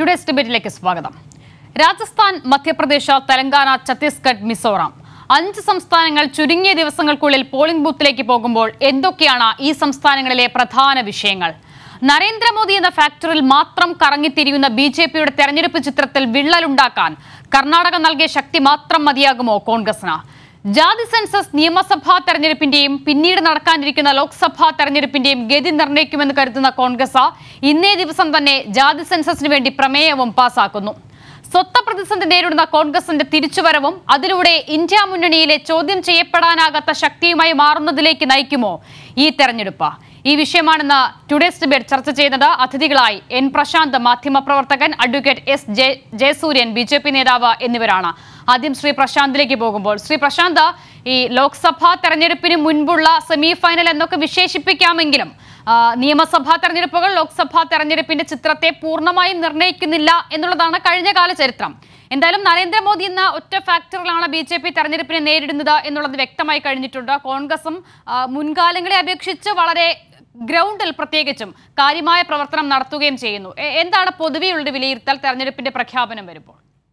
Today's ഡിബേറ്റിലേക്ക് സ്വാഗതം രാജസ്ഥാൻ മധ്യപ്രദേശ് തെലങ്കാന ഛത്തീസ്ഗഡ് മിസോറാം അഞ്ച് സംസ്ഥാനങ്ങൾ ചുരുങ്ങിയ ദിവസങ്ങൾക്കുള്ളിൽ പോളിംഗ് ബൂത്തിലേക്ക് പോകുമ്പോൾ എന്തൊക്കെയാണ് ഈ സംസ്ഥാനങ്ങളിലെ പ്രധാന വിഷയങ്ങൾ നരേന്ദ്രമോദി എന്ന ഫാക്ടറിൽ മാത്രം കറങ്ങിത്തിരിയുന്ന ബി ജെ പിയുടെ തെരഞ്ഞെടുപ്പ് ചിത്രത്തിൽ വിള്ളലുണ്ടാക്കാൻ കർണാടക നൽകിയ ശക്തി മാത്രം മതിയാകുമോ കോൺഗ്രസിന് ജാതി സെൻസസ് നിയമസഭാ തെരഞ്ഞെടുപ്പിന്റെയും പിന്നീട് നടക്കാനിരിക്കുന്ന ലോക്സഭാ തെരഞ്ഞെടുപ്പിന്റെയും ഗതി നിർണ്ണയിക്കുമെന്ന് കരുതുന്ന കോൺഗ്രസ് ഇന്നേ ദിവസം തന്നെ ജാതി സെൻസസിന് വേണ്ടി പ്രമേയവും പാസാക്കുന്നു സ്വത്ത പ്രതിസന്ധി നേരിടുന്ന കോൺഗ്രസിന്റെ തിരിച്ചുവരവും അതിലൂടെ ഇന്ത്യ മുന്നണിയിലെ ചോദ്യം ചെയ്യപ്പെടാനാകാത്ത ശക്തിയുമായി മാറുന്നതിലേക്ക് നയിക്കുമോ ഈ തെരഞ്ഞെടുപ്പ് ഈ വിഷയമാണെന്ന് ടുഡേസ് ഡിബേറ്റ് ചർച്ച ചെയ്യുന്നത് അതിഥികളായി എൻ പ്രശാന്ത് മാധ്യമപ്രവർത്തകൻ advocate S J Jayasuryan B J P നേതാവ് എന്നിവരാണ് ആദ്യം ശ്രീ പ്രശാന്തിലേക്ക് പോകുമ്പോൾ ശ്രീ പ്രശാന്ത് ഈ ലോക്സഭാ തെരഞ്ഞെടുപ്പിന് മുൻപുള്ള സെമി ഫൈനൽ എന്നൊക്കെ വിശേഷിപ്പിക്കാമെങ്കിലും ആ, നിയമസഭാ തെരഞ്ഞെടുപ്പുകൾ ലോക്സഭാ തെരഞ്ഞെടുപ്പിന്റെ ചിത്രത്തെ പൂർണ്ണമായും നിർണ്ണയിക്കുന്നില്ല എന്നുള്ളതാണ് കഴിഞ്ഞകാല ചരിത്രം എന്തായാലും നരേന്ദ്രമോദി എന്ന ഒറ്റ ഫാക്ടറിലാണ് ബി ജെ പി തെരഞ്ഞെടുപ്പിനെ നേരിടുന്നത് എന്നുള്ളത് വ്യക്തമായി കഴിഞ്ഞിട്ടുണ്ട് കോൺഗ്രസും ആ, മുൻകാലങ്ങളെ അപേക്ഷിച്ച് വളരെ ഗ്രൗണ്ടിൽ പ്രത്യേകിച്ചും കാര്യമായ പ്രവർത്തനം നടത്തുകയും ചെയ്യുന്നു എ- എന്താണ് പൊതുവെയുള്ള വിലയിരുത്തൽ തെരഞ്ഞെടുപ്പിന്റെ പ്രഖ്യാപനം വരുമ്പോൾ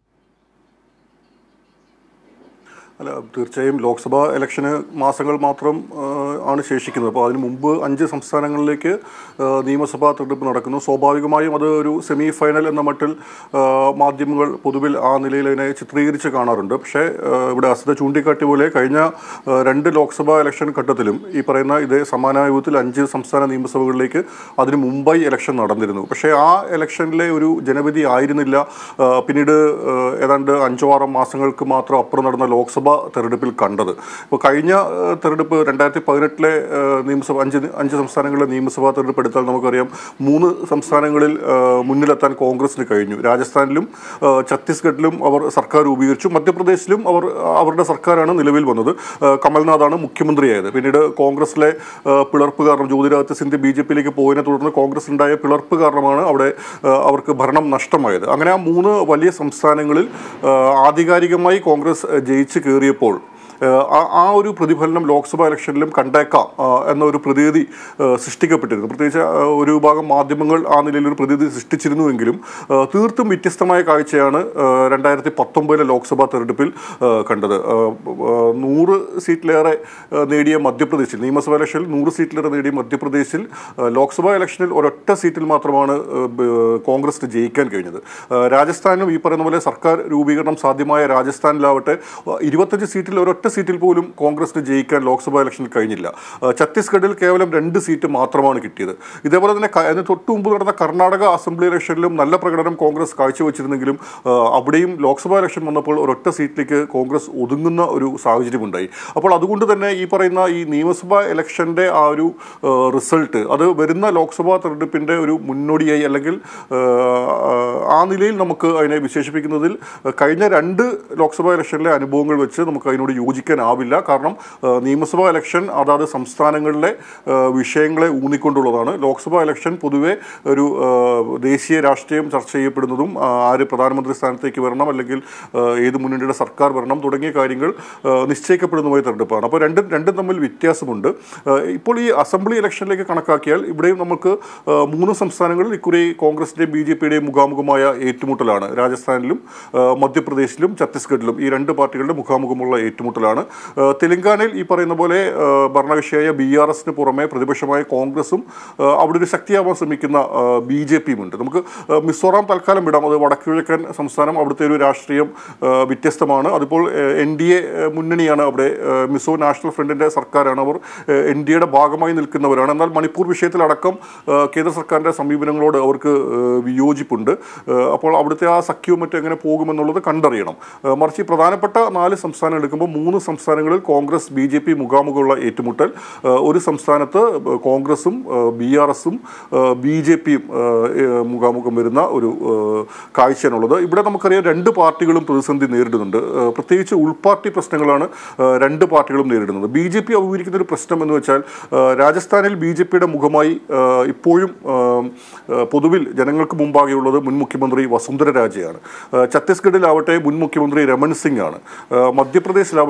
അല്ല തീർച്ചയായും ലോക്സഭാ ഇലക്ഷന് മാസങ്ങൾ മാത്രം ആ, ആണ് ശേഷിക്കുന്നത് അപ്പോൾ അതിന് മുമ്പ് അഞ്ച് സംസ്ഥാനങ്ങളിലേക്ക് ആ, നിയമസഭാ തെരഞ്ഞെടുപ്പ് നടക്കുന്നു സ്വാഭാവികമായും അത് ഒരു സെമി ഫൈനൽ എന്ന മട്ടിൽ ആ, മാധ്യമങ്ങൾ പൊതുവിൽ ആ നിലയിൽ അതിനെ ചിത്രീകരിച്ച് കാണാറുണ്ട് പക്ഷേ ആ, ഇവിടെ അസിത ചൂണ്ടിക്കാട്ടിയ പോലെ കഴിഞ്ഞ ആ, രണ്ട് ലോക്സഭാ ഇലക്ഷൻ ഘട്ടത്തിലും ഈ പറയുന്ന ഇതേ സമാനമായ വിധത്തിൽ അഞ്ച് സംസ്ഥാന നിയമസഭകളിലേക്ക് അതിന് മുമ്പായി ഇലക്ഷൻ നടന്നിരുന്നു പക്ഷേ ആ ഇലക്ഷനിലെ ഒരു ജനവിധി ആയിരുന്നില്ല ആ, പിന്നീട് ആ, ഏതാണ്ട് അഞ്ചോ ആറോ മാസങ്ങൾക്ക് മാത്രം അപ്പുറം നടന്ന ലോക്സഭാ തെരഞ്ഞെടുപ്പിൽ കണ്ടത് ഇപ്പോൾ കഴിഞ്ഞ ആ, തെരഞ്ഞെടുപ്പ് രണ്ടായിരത്തി പതിനെട്ടിലെ ആ, നിയമസഭ അഞ്ച് അഞ്ച് സംസ്ഥാനങ്ങളിലെ നിയമസഭാ തെരഞ്ഞെടുപ്പ് എടുത്താൽ നമുക്കറിയാം മൂന്ന് സംസ്ഥാനങ്ങളിൽ ആ, മുന്നിലെത്താൻ കോൺഗ്രസിന് കഴിഞ്ഞു രാജസ്ഥാനിലും ആ, ഛത്തീസ്ഗഡിലും അവർ സർക്കാർ രൂപീകരിച്ചു മധ്യപ്രദേശിലും അവർ അവരുടെ സർക്കാരാണ് നിലവിൽ വന്നത് ആ, കമൽനാഥാണ് മുഖ്യമന്ത്രിയായത് പിന്നീട് കോൺഗ്രസിലെ ആ, പിളർപ്പ് കാരണം ജ്യോതിരാദിത്യ സിന്ധ്യ ബി ജെ പിയിലേക്ക് പോയതിനെ തുടർന്ന് കോൺഗ്രസിനുണ്ടായ പിളർപ്പ് കാരണമാണ് അവിടെ ആ, അവർക്ക് ഭരണം നഷ്ടമായത് അങ്ങനെ ആ മൂന്ന് വലിയ സംസ്ഥാനങ്ങളിൽ ആ, ആധികാരികമായി കോൺഗ്രസ് ആ, ജയിച്ച് കയറിയപ്പോൾ ഏഹ് ആ- ആ ഒരു പ്രതിഫലനം ലോക്സഭാ ഇലക്ഷനിലും കണ്ടേക്കാം ആ, എന്ന ഒരു പ്രതീതി ഏഹ് സൃഷ്ടിക്കപ്പെട്ടിരുന്നു പ്രത്യേകിച്ച് ആ, ഒരു വിഭാഗം മാധ്യമങ്ങൾ ആ നിലയിൽ ഒരു പ്രതീതി സൃഷ്ടിച്ചിരുന്നുവെങ്കിലും ഏഹ് തീർത്തും വ്യത്യസ്തമായ കാഴ്ചയാണ് ഏഹ് രണ്ടായിരത്തി പത്തൊമ്പതിലെ ലോക്സഭാ തെരഞ്ഞെടുപ്പിൽ ഏഹ് കണ്ടത് ഏഹ് ഏഹ് നൂറ് സീറ്റിലേറെ ഏഹ് നേടിയ മധ്യപ്രദേശിൽ നിയമസഭാ ഇലക്ഷനിൽ നൂറ് സീറ്റിലേറെ നേടിയ മധ്യപ്രദേശിൽ ഏഹ് ലോക്സഭാ ഇലക്ഷനിൽ ഒരൊറ്റ സീറ്റിൽ മാത്രമാണ് ഏഹ് ബ- കോൺഗ്രസിന് ജയിക്കാൻ കഴിഞ്ഞത് ഏഹ് രാജസ്ഥാനിലും ഈ പറയുന്ന പോലെ സർക്കാർ രൂപീകരണം സാധ്യമായ രാജസ്ഥാനിലാവട്ടെ ഏഹ് ഇരുപത്തഞ്ച് സീറ്റിൽ ഒരൊറ്റ സീറ്റിൽ പോലും കോൺഗ്രസിന് ജയിക്കാൻ ലോക്സഭാ ഇലക്ഷനിൽ കഴിഞ്ഞില്ല ഏഹ് ഛത്തീസ്ഗഡിൽ കേവലം രണ്ട് സീറ്റ് മാത്രമാണ് കിട്ടിയത് ഇതേപോലെ തന്നെ ക- അതിന് തൊട്ട് മുമ്പ് നടന്ന കർണാടക അസംബ്ലി ഇലക്ഷനിലും നല്ല പ്രകടനം കോൺഗ്രസ് കാഴ്ചവെച്ചിരുന്നെങ്കിലും ഏഹ് അവിടെയും ലോക്സഭാ ഇലക്ഷൻ വന്നപ്പോൾ ഒരൊറ്റ സീറ്റിലേക്ക് കോൺഗ്രസ് ഒതുങ്ങുന്ന ഒരു സാഹചര്യമുണ്ടായി അപ്പോൾ അതുകൊണ്ട് തന്നെ ഈ പറയുന്ന ഈ നിയമസഭാ ഇലക്ഷൻ്റെ ആ ഒരു ഏഹ് റിസൾട്ട് അത് വരുന്ന ലോക്സഭാ തെരഞ്ഞെടുപ്പിൻ്റെ ഒരു മുന്നോടിയായി അല്ലെങ്കിൽ ഏഹ് ആ നിലയിൽ നമുക്ക് അതിനെ വിശേഷിപ്പിക്കുന്നതിൽ കഴിഞ്ഞ രണ്ട് ലോക്സഭാ ഇലക്ഷനിലെ അനുഭവങ്ങൾ വെച്ച് നമുക്ക് അതിനോട് യോജിക്കാനാവില്ല കാരണം ഏഹ് നിയമസഭാ ഇലക്ഷൻ അതാത് സംസ്ഥാനങ്ങളിലെ ഏഹ് വിഷയങ്ങളെ ഊന്നിക്കൊണ്ടുള്ളതാണ് ലോക്സഭാ ഇലക്ഷൻ പൊതുവെ ഒരു ഏഹ് ദേശീയ രാഷ്ട്രീയം ചർച്ച ചെയ്യപ്പെടുന്നതും ആ, ആര് പ്രധാനമന്ത്രി സ്ഥാനത്തേക്ക് വരണം അല്ലെങ്കിൽ ഏഹ് ഏത് മുന്നണിയുടെ സർക്കാർ വരണം തുടങ്ങിയ കാര്യങ്ങൾ ഏഹ് നിശ്ചയിക്കപ്പെടുന്നതുമായ തെരഞ്ഞെടുപ്പാണ് അപ്പോൾ രണ്ടും രണ്ടും തമ്മിൽ വ്യത്യാസമുണ്ട് ഏഹ് ഇപ്പോൾ ഈ അസംബ്ലി ഇലക്ഷനിലേക്ക് കണക്കാക്കിയാൽ ഇവിടെയും നമുക്ക് ഏഹ് മൂന്ന് സംസ്ഥാനങ്ങളിൽ ഇക്കുറി കോൺഗ്രസിൻ്റെയും ബി ജെ പിയുടെയും മുഖാമുഖമായ ഏറ്റുമുട്ടലാണ് രാജസ്ഥാനിലും ഏഹ് മധ്യപ്രദേശിലും ഛത്തീസ്ഗഡിലും ഈ രണ്ട് പാർട്ടികളുടെ മുഖാമുഖമുള്ള ഏറ്റുമുട്ടലാണ് ഏഹ് തെലങ്കാനയിൽ ഈ പറയുന്ന പോലെ ഏഹ് ഭരണകക്ഷിയായ ബി ആർ എസിന് പുറമെ പ്രതിപക്ഷമായ കോൺഗ്രസും ഏഹ് അവിടെ ഒരു ശക്തിയാവാൻ ശ്രമിക്കുന്ന ബി ജെ പിയും ഉണ്ട് നമുക്ക് ഏഹ് മിസോറാം തൽക്കാലം വിടാം അത് വടക്കുകിഴക്കൻ സംസ്ഥാനം അവിടുത്തെ ഒരു രാഷ്ട്രീയം ഏഹ് വ്യത്യസ്തമാണ് അതിപ്പോൾ എൻ ഡി എ മുന്നണിയാണ് അവിടെ ഏഹ് മിസോ നാഷണൽ ഫ്രണ്ടിൻ്റെ സർക്കാരാണ് അവർ എൻ ഡി എയുടെ ഭാഗമായി നിൽക്കുന്നവരാണ് എന്നാൽ മണിപ്പൂർ വിഷയത്തിലടക്കം ഏഹ് കേന്ദ്ര സർക്കാരിൻ്റെ സമീപനങ്ങളോട് അവർക്ക് ഏഹ് വിയോജിപ്പുണ്ട് ഏഹ് അപ്പോൾ അവിടുത്തെ ആ സഖ്യവും മറ്റും എങ്ങനെ പോകുമെന്നുള്ളത് കണ്ടറിയണം ഏഹ് മറിച്ച് ഈ പ്രധാനപ്പെട്ട നാല് സംസ്ഥാനങ്ങൾ എടുക്കുമ്പോൾ മൂന്ന് സംസ്ഥാനങ്ങളിൽ കോൺഗ്രസ് ബി ജെ പി മുഖാമുഖമുള്ള ഏറ്റുമുട്ടൽ ഏഹ് ഒരു സംസ്ഥാനത്ത് കോൺഗ്രസും ബി ആർ എസും ബി ജെ പിയും മുഖാമുഖം വരുന്ന ഒരു ഏഹ് കാഴ്ചയാണുള്ളത് ഇവിടെ നമുക്കറിയാം രണ്ട് പാർട്ടികളും പ്രതിസന്ധി നേരിടുന്നുണ്ട് ഏഹ് പ്രത്യേകിച്ച് ഉൾപാർട്ടി പ്രശ്നങ്ങളാണ് ഏഹ് രണ്ട് പാർട്ടികളും നേരിടുന്നത് ബി ജെ പി അഭിമുഖീകരിക്കുന്ന ഒരു പ്രശ്നം എന്ന് വെച്ചാൽ ഏഹ് രാജസ്ഥാനിൽ ബി ജെ പിയുടെ മുഖമായി ഏഹ് ഇപ്പോഴും ഏഹ് ഏഹ് പൊതുവിൽ ജനങ്ങൾക്ക് മുമ്പാകെയുള്ളത് മുൻ മുഖ്യമന്ത്രി വസുന്ധര രാജയാണ് ഏഹ് ഛത്തീസ്ഗഡിലാവട്ടെ മുൻ മുഖ്യമന്ത്രി രമൺ സിംഗ് ആണ് ഏഹ് മധ്യപ്രദേശിലാവട്ടെ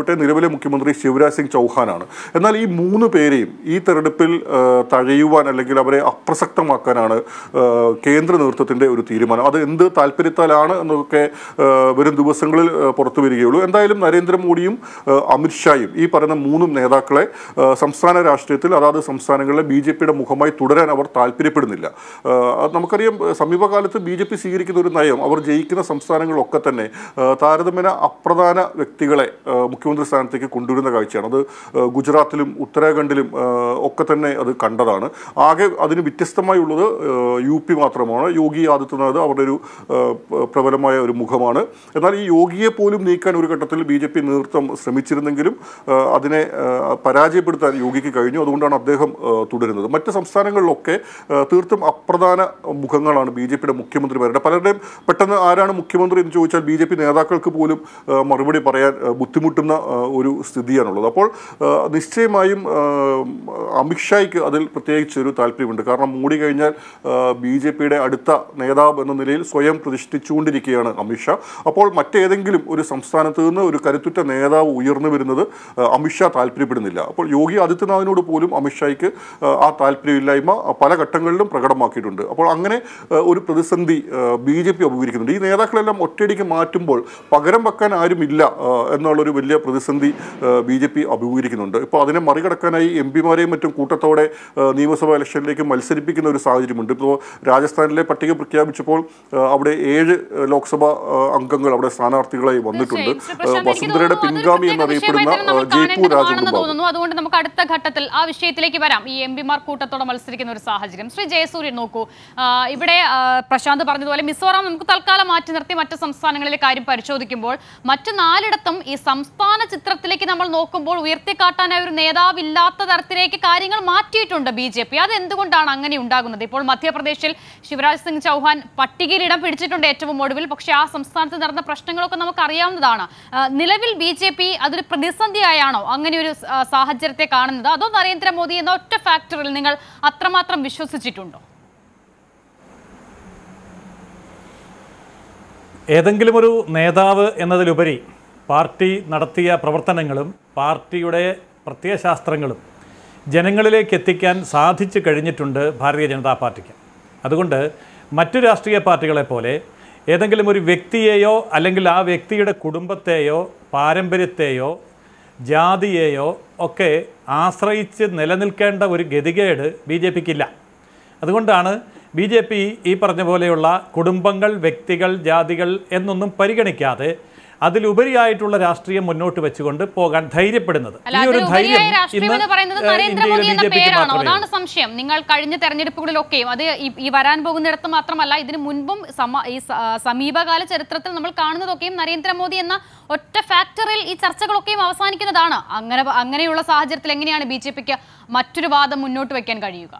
ആവട്ടെ നിലവിലെ മുഖ്യമന്ത്രി ശിവരാജ് സിംഗ് ചൗഹാനാണ് എന്നാൽ ഈ മൂന്ന് പേരെയും ഈ തെരഞ്ഞെടുപ്പിൽ ആ, തഴയുവാൻ അല്ലെങ്കിൽ അവരെ അപ്രസക്തമാക്കാനാണ് ആ, കേന്ദ്ര നേതൃത്വത്തിന്റെ ഒരു തീരുമാനം അത് എന്ത് താല്പര്യത്താലാണ് എന്നതൊക്കെ ആ, വരും ദിവസങ്ങളിൽ ആ, പുറത്തു വരികയുള്ളൂ എന്തായാലും നരേന്ദ്രമോദിയും ആ, അമിത്ഷായും ഈ പറയുന്ന മൂന്നും നേതാക്കളെ ആ, സംസ്ഥാന രാഷ്ട്രീയത്തിൽ അതാത് സംസ്ഥാനങ്ങളിലെ ബി ജെ പിയുടെ മുഖമായി തുടരാൻ അവർ താല്പര്യപ്പെടുന്നില്ല ആ, അത് നമുക്കറിയാം ആ, സമീപകാലത്ത് ബി ജെ പി സ്വീകരിക്കുന്ന ഒരു നയം അവർ ജയിക്കുന്ന സംസ്ഥാനങ്ങളിലൊക്കെ തന്നെ ആ, താരതമ്യേന അപ്രധാന വ്യക്തികളെ ആ, മുഖ്യമന്ത്രി സ്ഥാനത്തേക്ക് കൊണ്ടുവരുന്ന കാഴ്ചയാണ് അത് ആ, ഗുജറാത്തിലും ഉത്തരാഖണ്ഡിലും ആ, ഒക്കെ തന്നെ അത് കണ്ടതാണ് ആകെ അതിന് വ്യത്യസ്തമായുള്ളത് ആ, യു പി മാത്രമാണ് യോഗി ആദിത്യനാഥ് അവരുടെ ഒരു ആ, പ- പ്രബലമായ ഒരു മുഖമാണ് എന്നാൽ ഈ യോഗിയെ പോലും നീക്കാൻ ഒരു ഘട്ടത്തിൽ ബി ജെ പി നേതൃത്വം ശ്രമിച്ചിരുന്നെങ്കിലും ആ, അതിനെ ആ, പരാജയപ്പെടുത്താൻ യോഗിക്ക് കഴിഞ്ഞു അതുകൊണ്ടാണ് അദ്ദേഹം ആ, തുടരുന്നത് മറ്റ് സംസ്ഥാനങ്ങളിലൊക്കെ ആ, തീർത്തും അപ്രധാന മുഖങ്ങളാണ് ബി ജെ പിയുടെ മുഖ്യമന്ത്രിമാരുടെ പലരുടെയും പെട്ടെന്ന് ആരാണ് മുഖ്യമന്ത്രി എന്ന് ചോദിച്ചാൽ ബി ജെ പി നേതാക്കൾക്ക് പോലും ആ, മറുപടി പറയാൻ ആ, ബുദ്ധിമുട്ടുന്ന ആ, ഒരു സ്ഥിതിയാണുള്ളത് അപ്പോൾ ആ, നിശ്ചയമായും ആ, അമിത്ഷായ്ക്ക് അതിൽ പ്രത്യേകിച്ച് ഒരു താല്പര്യമുണ്ട് കാരണം മോഡി കഴിഞ്ഞാൽ ബി ജെ പിയുടെ അടുത്ത നേതാവ് എന്ന നിലയിൽ സ്വയം പ്രതിഷ്ഠിച്ചുകൊണ്ടിരിക്കുകയാണ് അമിത്ഷാ അപ്പോൾ മറ്റേതെങ്കിലും ഒരു സംസ്ഥാനത്ത് നിന്ന് ഒരു കരുത്തുറ്റ നേതാവ് ഉയർന്നു വരുന്നത് ആ, അമിത്ഷാ താല്പര്യപ്പെടുന്നില്ല അപ്പോൾ യോഗി ആദിത്യനാഥിനോട് പോലും അമിത്ഷായ്ക്ക് ആ, ആ താല്പര്യമില്ലായ്മ പല ഘട്ടങ്ങളിലും പ്രകടമാക്കിയിട്ടുണ്ട് അപ്പോൾ അങ്ങനെ ആ, ഒരു പ്രതിസന്ധി ബി ജെ പി അഭിമുഖീകരിക്കുന്നുണ്ട് ഈ നേതാക്കളെല്ലാം ഒറ്റയടിക്ക് മാറ്റുമ്പോൾ പകരം വെക്കാൻ ആരുമില്ല ആ, എന്നുള്ളൊരു വലിയ പ്രതിസന്ധി ബി ജെ പി അഭിമുഖീകരിക്കുന്നുണ്ട് ഇപ്പോൾ അതിനെ മറികടക്കാനായി എം പിമാരെയും മറ്റും കൂട്ടത്തോടെ ആ, നിയമസഭാ ഇലക്ഷനിലേക്ക് മത്സരിപ്പിക്കുന്ന ഒരു സാഹചര്യമുണ്ട് ഇപ്പോൾ രാജസ്ഥാനിലെ പട്ടിക പ്രഖ്യാപിച്ചപ്പോൾ ആ, അവിടെ ഏഴ് ആ, ലോക്സഭാ ആ, അംഗങ്ങൾ അവിടെ സ്ഥാനാർത്ഥികളായി വന്നിട്ടുണ്ട് തീർച്ചയായും. ശ്രീ ആ, പ്രശാന്ത്, എനിക്ക് വസുന്ധരയുടെ തോന്നുന്നു അതൊരു പിൻഗാമി പ്രത്യേക എന്നറിയപ്പെടുന്ന വിഷയമായി തന്നെ നമ്മൾ ആ, ജയ്പൂർ കാണേണ്ടതുമാണെന്ന് രാജകുമാർ തോന്നുന്നു അതുകൊണ്ട് നമുക്ക് അടുത്ത ഘട്ടത്തിൽ ആ വിഷയത്തിലേക്ക് വരാം ഈ എം പിമാർ കൂട്ടത്തോടെ മത്സരിക്കുന്ന ഒരു സാഹചര്യം ശ്രീ ജയസൂര്യൻ നോക്കൂ ആ, ഇവിടെ ആ, പ്രശാന്ത് പറഞ്ഞതുപോലെ മിസോറാം നമുക്ക് തൽക്കാലം മാറ്റി നിർത്തി മറ്റ് സംസ്ഥാനങ്ങളിലെ കാര്യം പരിശോധിക്കുമ്പോൾ മറ്റു നാലിടത്തും ഈ സംസ്ഥാന ചിത്രത്തിലേക്ക് നമ്മൾ നോക്കുമ്പോൾ ഉയർത്തിക്കാട്ടാനായി ഒരു നേതാവില്ലാത്ത തരത്തിലേക്ക് കാര്യങ്ങൾ മാറ്റിയിട്ടുണ്ട് ബി ജെ പി അതെന്തുകൊണ്ടാണ് അങ്ങനെ ഉണ്ടാകുന്നത് ഇപ്പോൾ മധ്യപ്രദേശിൽ ശിവരാജ് സിംഗ് ചൗഹാൻ പട്ടികയിൽ ഇടം പിടിച്ചിട്ടുണ്ട് ഏറ്റവും ഒടുവിൽ പക്ഷേ ആ സംസ്ഥാനത്ത് നടന്ന പ്രശ്നങ്ങളൊക്കെ നമുക്ക് അറിയാവുന്നതാണ് ആ, നിലവിൽ ബി ജെ പി അതൊരു പ്രതിസന്ധിയായാണോ അങ്ങനെ ഒരു ആ, സാഹചര്യത്തെ കാണുന്നത് അതോ നരേന്ദ്രമോദി എന്ന ഒറ്റ ഫാക്ടറിൽ നിങ്ങൾ അത്രമാത്രം വിശ്വസിച്ചിട്ടുണ്ടോ ഏതെങ്കിലും ഒരു നേതാവ് എന്നതിലുപരി പാർട്ടി നടത്തിയ പ്രവർത്തനങ്ങളും പാർട്ടിയുടെ പ്രത്യയശാസ്ത്രങ്ങളും ജനങ്ങളിലേക്ക് എത്തിക്കാൻ സാധിച്ചു കഴിഞ്ഞിട്ടുണ്ട് ഭാരതീയ ജനതാ പാർട്ടിക്ക് അതുകൊണ്ട് മറ്റു രാഷ്ട്രീയ പാർട്ടികളെ പോലെ ഏതെങ്കിലും ഒരു വ്യക്തിയെയോ അല്ലെങ്കിൽ ആ വ്യക്തിയുടെ കുടുംബത്തെയോ പാരമ്പര്യത്തെയോ ജാതിയെയോ ഒക്കെ ആശ്രയിച്ച് നിലനിൽക്കേണ്ട ഒരു ഗതികേട് ബി ജെ പിക്കില്ല അതുകൊണ്ടാണ് ബി ജെ പി ഈ പറഞ്ഞ പോലെയുള്ള കുടുംബങ്ങൾ വ്യക്തികൾ ജാതികൾ എന്നൊന്നും പരിഗണിക്കാതെ അതിലുപരിയായിട്ടുള്ള രാഷ്ട്രീയം മുന്നോട്ട് വെച്ചുകൊണ്ട് പോകാൻ ധൈര്യപ്പെടുന്നത് അല്ല ഈ ഒരു ധൈര്യം അതിലുപരിയായ രാഷ്ട്രീയം എന്ന് പറയുന്നത് ഏഹ്, നരേന്ദ്രമോദി ഇന്ത്യയിലെ എന്ന ബി ജെ പിക്ക് പേരാണോ മാത്രമേ അതാണ് സംശയം നിങ്ങൾ കഴിഞ്ഞ തെരഞ്ഞെടുപ്പുകളിലൊക്കെയും അത് ഈ- ഈ വരാൻ പോകുന്നിടത്ത് മാത്രമല്ല ഇതിനു മുൻപും സമ ഈ സ- ആ, സമീപകാല ചരിത്രത്തിൽ നമ്മൾ കാണുന്നതൊക്കെയും നരേന്ദ്രമോദി എന്ന ഒറ്റ ഫാക്ടറിൽ ഈ ചർച്ചകളൊക്കെയും അവസാനിക്കുന്നതാണ് അങ്ങനെ അങ്ങനെയുള്ള സാഹചര്യത്തിൽ എങ്ങനെയാണ് ബി ജെ പിക്ക് മറ്റൊരു വാദം മുന്നോട്ട് വെക്കാൻ കഴിയുക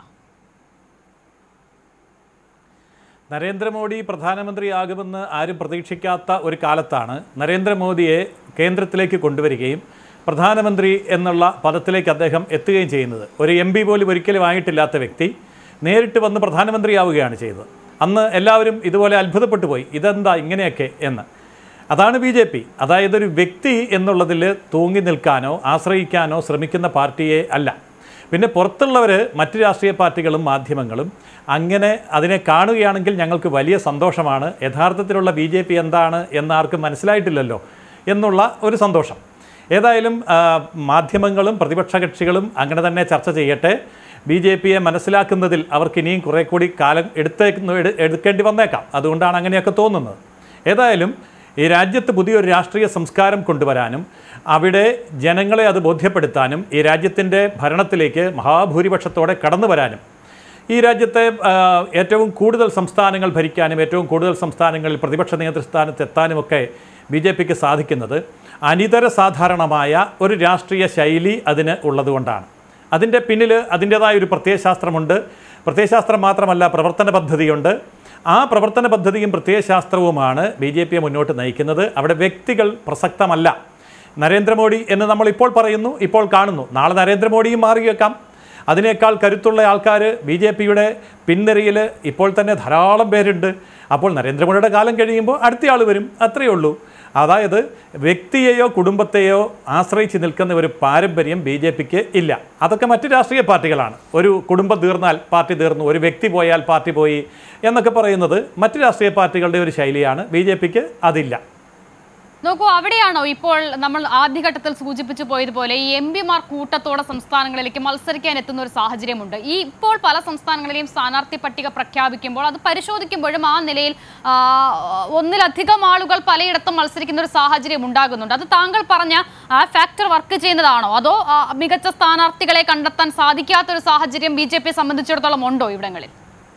നരേന്ദ്രമോദി പ്രധാനമന്ത്രിയാകുമെന്ന് ആരും പ്രതീക്ഷിക്കാത്ത ഒരു കാലത്താണ് നരേന്ദ്രമോദിയെ കേന്ദ്രത്തിലേക്ക് കൊണ്ടുവരികയും പ്രധാനമന്ത്രി എന്നുള്ള പദത്തിലേക്ക് അദ്ദേഹം എത്തുകയും ചെയ്യുന്നത് ഒരു എം പി പോലും ഒരിക്കലും ആയിട്ടില്ലാത്ത വ്യക്തി നേരിട്ട് വന്ന് പ്രധാനമന്ത്രിയാവുകയാണ് ചെയ്തത് അന്ന് എല്ലാവരും ഇതുപോലെ അത്ഭുതപ്പെട്ടു പോയി ഇതെന്താ ഇങ്ങനെയൊക്കെ എന്ന് അതാണ് ബി ജെ പി അതായത് ഒരു വ്യക്തി എന്നുള്ളതിൽ തൂങ്ങി നിൽക്കാനോ ആശ്രയിക്കാനോ ശ്രമിക്കുന്ന പാർട്ടിയെ അല്ല പിന്നെ പുറത്തുള്ളവർ മറ്റ് രാഷ്ട്രീയ പാർട്ടികളും മാധ്യമങ്ങളും അങ്ങനെ അതിനെ കാണുകയാണെങ്കിൽ ഞങ്ങൾക്ക് വലിയ സന്തോഷമാണ് യഥാർത്ഥത്തിലുള്ള ബി ജെ പി എന്താണ് എന്ന് ആർക്കും മനസ്സിലായിട്ടില്ലല്ലോ എന്നുള്ള ഒരു സന്തോഷം ഏതായാലും ആ, മാധ്യമങ്ങളും പ്രതിപക്ഷ കക്ഷികളും അങ്ങനെ തന്നെ ചർച്ച ചെയ്യട്ടെ ബി ജെ പിയെ മനസ്സിലാക്കുന്നതിൽ അവർക്ക് ഇനിയും കുറേ കൂടി കാലം എടുത്തേക്കുന്നു എടു- എടുക്കേണ്ടി വന്നേക്കാം അതുകൊണ്ടാണ് അങ്ങനെയൊക്കെ തോന്നുന്നത് ഏതായാലും ഈ രാജ്യത്ത് പുതിയൊരു രാഷ്ട്രീയ സംസ്കാരം കൊണ്ടുവരാനും അവിടെ ജനങ്ങളെ അത് ബോധ്യപ്പെടുത്താനും ഈ രാജ്യത്തിൻ്റെ ഭരണത്തിലേക്ക് മഹാഭൂരിപക്ഷത്തോടെ കടന്നു വരാനും ഈ രാജ്യത്തെ ആ, ഏറ്റവും കൂടുതൽ സംസ്ഥാനങ്ങൾ ഭരിക്കാനും ഏറ്റവും കൂടുതൽ സംസ്ഥാനങ്ങളിൽ പ്രതിപക്ഷ നേതൃസ്ഥാനത്ത് എത്താനുമൊക്കെ ബി ജെ പിക്ക് സാധിക്കുന്നത് അനിതര സാധാരണമായ ഒരു രാഷ്ട്രീയ ശൈലി അതിന് ഉള്ളതുകൊണ്ടാണ് അതിൻ്റെ പിന്നിൽ അതിൻ്റേതായ ഒരു പ്രത്യയശാസ്ത്രമുണ്ട് പ്രത്യയശാസ്ത്രം മാത്രമല്ല പ്രവർത്തന പദ്ധതിയുണ്ട് ആ പ്രവർത്തന പദ്ധതിയും പ്രത്യയശാസ്ത്രവുമാണ് ബി ജെ പിയെ മുന്നോട്ട് നയിക്കുന്നത് അവിടെ വ്യക്തികൾ പ്രസക്തമല്ല നരേന്ദ്രമോദി എന്ന് നമ്മൾ ഇപ്പോൾ പറയുന്നു ഇപ്പോൾ കാണുന്നു നാളെ നരേന്ദ്രമോദിയും മാറിയേക്കാം അതിനേക്കാൾ കരുത്തുള്ള ആൾക്കാർ ബി ജെ പിയുടെ പിൻനിരയിൽ ഇപ്പോൾ തന്നെ ധാരാളം പേരുണ്ട് അപ്പോൾ നരേന്ദ്രമോദിയുടെ കാലം കഴിയുമ്പോൾ അടുത്തയാൾ വരും അത്രയേ ഉള്ളൂ അതായത് വ്യക്തിയെയോ കുടുംബത്തെയോ ആശ്രയിച്ച് നിൽക്കുന്ന ഒരു പാരമ്പര്യം ബി ജെ പിക്ക് ഇല്ല അതൊക്കെ മറ്റ് രാഷ്ട്രീയ പാർട്ടികളാണ് ഒരു കുടുംബം തീർന്നാൽ പാർട്ടി തീർന്നു ഒരു വ്യക്തി പോയാൽ പാർട്ടി പോയി എന്നൊക്കെ പറയുന്നത് മറ്റ് രാഷ്ട്രീയ പാർട്ടികളുടെ ഒരു ശൈലിയാണ് ബി ജെ പിക്ക് അതില്ല നോക്കൂ അവിടെയാണോ ഇപ്പോൾ നമ്മൾ ആദ്യഘട്ടത്തിൽ സൂചിപ്പിച്ചു പോയതുപോലെ ഈ എം പിമാർ കൂട്ടത്തോടെ സംസ്ഥാനങ്ങളിലേക്ക് മത്സരിക്കാൻ എത്തുന്ന ഒരു സാഹചര്യമുണ്ട് ഈ ഇപ്പോൾ പല സംസ്ഥാനങ്ങളിലെയും സ്ഥാനാർത്ഥി പട്ടിക പ്രഖ്യാപിക്കുമ്പോൾ അത് പരിശോധിക്കുമ്പോഴും ആ നിലയിൽ ആ, ഒന്നിലധികം ആളുകൾ പലയിടത്തും മത്സരിക്കുന്ന ഒരു സാഹചര്യം ഉണ്ടാകുന്നുണ്ട് അത് താങ്കൾ പറഞ്ഞ ആ ഫാക്ടർ വർക്ക് ചെയ്യുന്നതാണോ അതോ ആ, മികച്ച സ്ഥാനാർത്ഥികളെ കണ്ടെത്താൻ സാധിക്കാത്ത ഒരു സാഹചര്യം ബി ജെ പിയെ സംബന്ധിച്ചിടത്തോളം ഉണ്ടോ ഇവിടങ്ങളിൽ